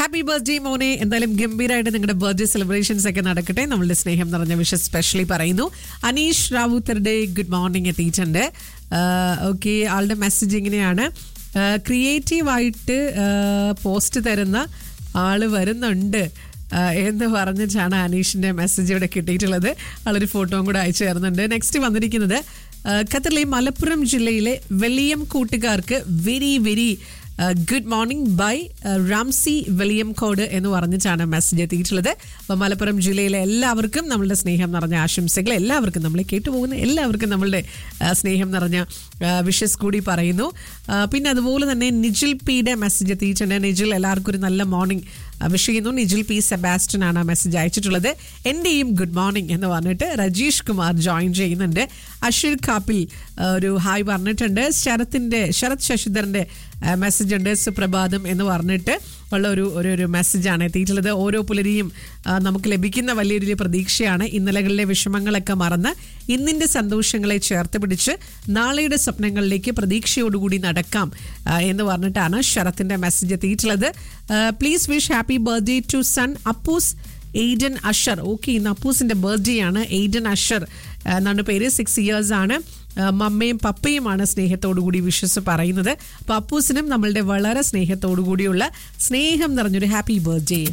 happy birthday മോനെ എന്തായാലും ഗംഭീരമായിട്ട് നിങ്ങളുടെ ബർത്ത്ഡേ സെലിബ്രേഷൻസ് ഒക്കെ നടക്കട്ടെ നമ്മളുടെ സ്നേഹം നിറഞ്ഞ വിഷസ് സ്പെഷ്യലി പറയുന്നു അനീഷ് റാവുത്തറുടെ ഗുഡ് മോർണിംഗ് എത്തിയിട്ടുണ്ട് ഓക്കെ ആളുടെ മെസ്സേജ് ഇങ്ങനെയാണ് ക്രിയേറ്റീവായിട്ട് പോസ്റ്റ് തരുന്ന ആള് വരുന്നുണ്ട് ആ, എന്ന് പറഞ്ഞിട്ടാണ് അനീഷിന്റെ മെസ്സേജ് ഇവിടെ കിട്ടിയിട്ടുള്ളത് ആളൊരു ഫോട്ടോയും കൂടെ അയച്ചു തരുന്നുണ്ട് നെക്സ്റ്റ് വന്നിരിക്കുന്നത് ആ, ഖത്തറിലെ മലപ്പുറം ജില്ലയിലെ വെളിയം കൂട്ടുകാർക്ക് very very good morning by Ramsi Veliyankode എന്ന് പറഞ്ഞിട്ടാണ് മെസ്സേജ് എത്തിയിട്ടുള്ളത് അപ്പോൾ മലപ്പുറം ജില്ലയിലെ എല്ലാവർക്കും നമ്മളുടെ സ്നേഹം നിറഞ്ഞ ആശംസകൾ എല്ലാവർക്കും നമ്മളെ കേട്ടുപോകുന്ന എല്ലാവർക്കും നമ്മളുടെ ആ, സ്നേഹം നിറഞ്ഞ വിഷസ് കൂടി പറയുന്നു ആ, പിന്നെ അതുപോലെ തന്നെ നിജിൽ പിയുടെ മെസ്സേജ് എത്തിയിട്ടുണ്ട് നിജിൽ എല്ലാവർക്കും ഒരു നല്ല മോർണിംഗ് വിഷ് ചെയ്യുന്നു നിജിൽ പി സെബാസ്റ്റ്യൻ ആണ് ആ മെസ്സേജ് അയച്ചിട്ടുള്ളത് എൻ്റെയും ഗുഡ് മോർണിംഗ് എന്ന് പറഞ്ഞിട്ട് രജീഷ് കുമാർ ജോയിൻ ചെയ്യുന്നുണ്ട് അഷിർ കാപ്പിൽ ആ, ഒരു ഹായ് പറഞ്ഞിട്ടുണ്ട് ശരത്തിൻ്റെ ശരത് ശശിധരൻ്റെ മെസ്സേജ് ഉണ്ട് സുപ്രഭാതം എന്ന് പറഞ്ഞിട്ട് ഉള്ള ഒരു ഒരു ഒരു മെസ്സേജാണ് എത്തിയിട്ടുള്ളത് ഓരോ പുലരിയും ആ, നമുക്ക് ലഭിക്കുന്ന വലിയൊരു പ്രതീക്ഷയാണ് ഇന്നലകളിലെ വിഷമങ്ങളൊക്കെ മറന്ന് ഇന്നിൻ്റെ സന്തോഷങ്ങളെ ചേർത്ത് പിടിച്ച് നാളെയുടെ സ്വപ്നങ്ങളിലേക്ക് പ്രതീക്ഷയോടുകൂടി നടക്കാം ആ, എന്ന് പറഞ്ഞിട്ടാണ് ശരത്തിൻ്റെ മെസ്സേജ് എത്തിയിട്ടുള്ളത് please wish happy birthday to son Appus Aiden Asher okay ഇന്ന് അപ്പൂസിന്റെ ബർത്ത്ഡേ ആണ് എയ്ഡൻ അഷർ ആ, എന്നാണ് പേര് സിക്സ് ഇയേഴ്സ് ആണ് ആ, മമ്മയും പപ്പയുമാണ് സ്നേഹത്തോടു കൂടി വിശ്വസ് പറയുന്നത് അപ്പോൾ അപ്പൂസിനും നമ്മളുടെ വളരെ സ്നേഹത്തോടു കൂടിയുള്ള സ്നേഹം നിറഞ്ഞൊരു ഹാപ്പി ബർത്ത്ഡേ